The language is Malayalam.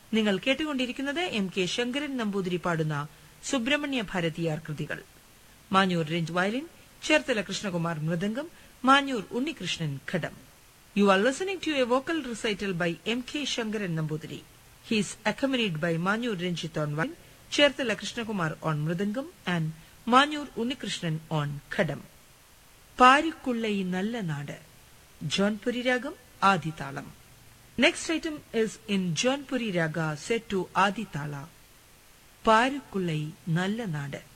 നിങ്ങൾ കേട്ടുകൊണ്ടിരിക്കുന്നത് എം കെ ശങ്കരൻ നമ്പൂതിരി പാടുന്ന സുബ്രഹ്മണ്യ ഭാരതിയാർ കൃതികൾ Manjoor Ranj violin Cherthala Krishnakumar mridangam Manjoor Unnikrishnan ghatam you are listening to a vocal recital by M K Sankaran Namboothiri he is accompanied by Manjoor Ranjith on violin Cherthala Krishnakumar on mridangam and Manjoor Unnikrishnan on ghatam പാരിക്കുള്ള ഈ നല്ല നാട് ജോൺപുരി രാഗം ആദിതാളം next item is in Jaunpuri raga set to Adi tala പാരുക്കുള്ള ഈ നല്ല നാട്